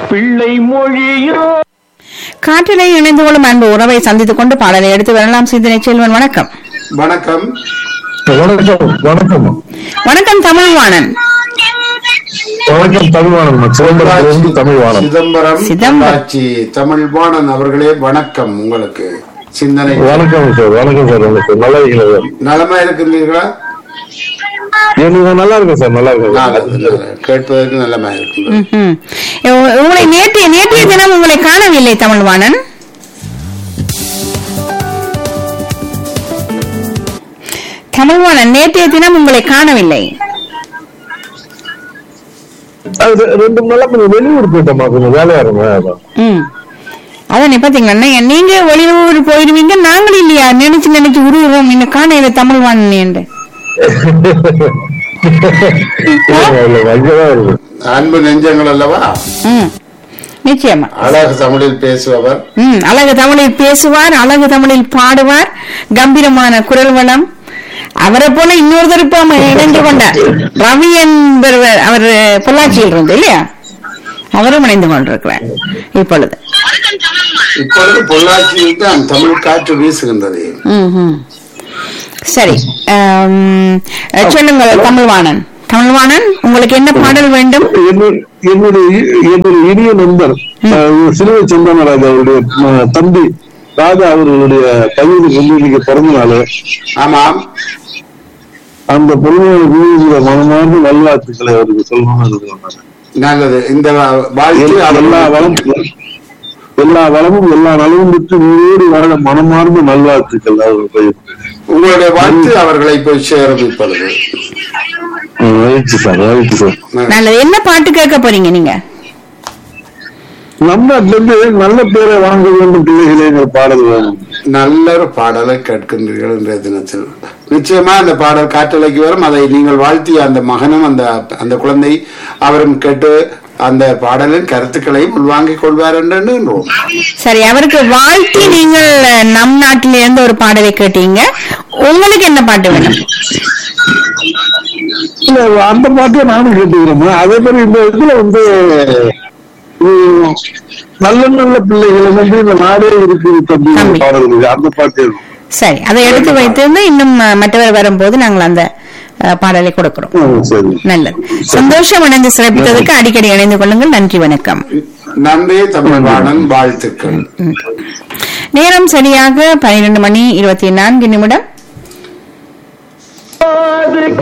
பிள்ளை மொழியோ காற்றிலே இணைந்து கொள்ளும் அன்பு உறவை சந்தித்துக் கொண்டு பாடலை எடுத்து வரலாம் சிந்தனை செல்வன் வணக்கம் வணக்கம் வணக்கம் வணக்கம் வணக்கம் தமிழ்வாணன் வணக்கம் தமிழ்வாணன் சிதம்பரத்திலிருந்து தமிழ்வாணன் சிதம்பரம் சிதம்பரம். பொள்ளாச்சி தமிழ்வாணன் அவர்களே வணக்கம் உங்களுக்கு சிந்தனை வணக்கம் சார் வணக்கம் சார் வணக்கம் நல்லா இருக்கீங்களா சார் நலமா இருக்கின்றீர்களா எனக்கு நல்லா இருக்கேன் சார் நல்லா இருக்கேன் நல்லது, நல்லது. கேட்பதற்கு நல்லமா இருக்கின்றது ம்ஹும். உ- உங்களை நேற்றைய நேற்றைய தினம் உங்களை காணவில்லை தமிழ்வாணன் தமிழ்வாணன் நேற்றைய தினம் உங்களை காணவில்லை அது ரெ- ரெண்டு நாளா கொஞ்சம் வெளியூர் போயிட்டோமா கொஞ்சம் வேலையா இருந்தேன் அதான். ம் அதான் பாத்தீங்களா நீங்க வெளியூர் போயிருவீங்க நாங்களும் இல்லையா நினைச்சு நினைச்சு உருவுறோம் இன்னும் காணையில தமிழ்வாணன் என்று இல்ல, அங்கதான் இருக்கு அன்பு நெஞ்சங்கள் அல்லவா ம் நிச்சயமா அழகு தமிழில் பேசுபவர் ம் அழகு தமிழில் பேசுவார் அழகு தமிழில் பாடுவார் கம்பீரமான குரல் வளம் அவரை போல இன்னொருத்தர் இப்ப அவ இணைந்து கொண்டார் ரவி என்பவர் அவர் பொள்ளாச்சியில் இருந்து இல்லையா அவரும் இணைந்து கொண்டிருக்கிறார் இப்பொழுது இப்பொழுது பொள்ளாச்சியில் தான் தமிழ் காற்று வீசுகின்றது ம், ம். சரி ஆம், சொல்லுங்கள் தமிழ்வாணன் தமிழ்வாணன் உங்களுக்கு என்ன பாடல் வேண்டும் என்னுடைய என்னுடைய இ- என்னுடைய இனிய நண்பர் அஹ், சிலுவை சந்தனராஜ் அவருடைய அஹ், தம்பி ராஜா அவர்களுடைய கவிதை வந்து இன்னைக்கு பிறந்த நாள் ஆமாம் அந்த பொழுது மனமார்ந்த நல்வாழ்த்துக்களை அவருக்கு சொல்லணும்னு இருக்கிறேன் நல்லது இந்த வாழ்க்கை எல்லா எல்லா வளம் எல்லா வளமும் எல்லா நலமும் பெற்று நீரோடு வாழ மனமார்ந்த நல்வாழ்த்துக்கள் அவருக்கு உங்களுடைய வாழ்த்து அவர்களை போய் சேரும் இப்பொழுது மகிழ்ச்சி சார் மகிழ்ச்சி சார் நல்லது என்ன பாட்டு கேட்க போறீங்க நீங்க நம்ம இருந்து நல்ல பேரை வாங்க வேண்டும் பிள்ளைகளே எங்கள் பாடல் வேணும் நல்ல ஒரு பாடலை கேட்கின்றீர்கள் இன்றைய தினத்தில் நிச்சயமா அந்த பாடல் காற்றலைக்கு வரும் அதை நீங்கள் வாழ்த்திய அந்த மகனும் அந்த அந்த குழந்தை அவரும் கேட்டு அந்த பாடலின் கருத்துக்களையும் உள்வாங்கிக் கொள்வார் என்று எண்ணுகின்றோம் சரி அவருக்கு வாழ்த்தி நீங்கள் அஹ், நம் நாட்டில இருந்து ஒரு பாடலை கேட்டீங்க உங்களுக்கு என்ன பாட்டு வேணும் இல்ல, அந்த பாட்டை நானும் கேட்டுக்கிறேன் அதே மாதிரி இந்த இதுல வந்து உம், நல்ல நல்ல பிள்ளைகளை வந்து இந்த நாடே இருக்கு தம்பி தம்பி. பாடல் இருக்கு. அந்த பாட்டு வேணும். சரி அதை எடுத்து வைத்திருந்து இன்னும் அஹ், மற்றவர் வரும்போது நாங்கள் அந்த அஹ், பாடலை கொடுக்கிறோம் ம், சரி நல்லது சந்தோஷம் இணைந்து சிறப்பித்ததற்கு அடிக்கடி இணைந்து கொள்ளுங்கள் நன்றி வணக்கம் நன்றி தமிழ்வாணன் வாழ்த்துக்கள் நேரம் சரியாக பன்னிரண்டு மணி இருபத்தி நான்கு நிமிடம்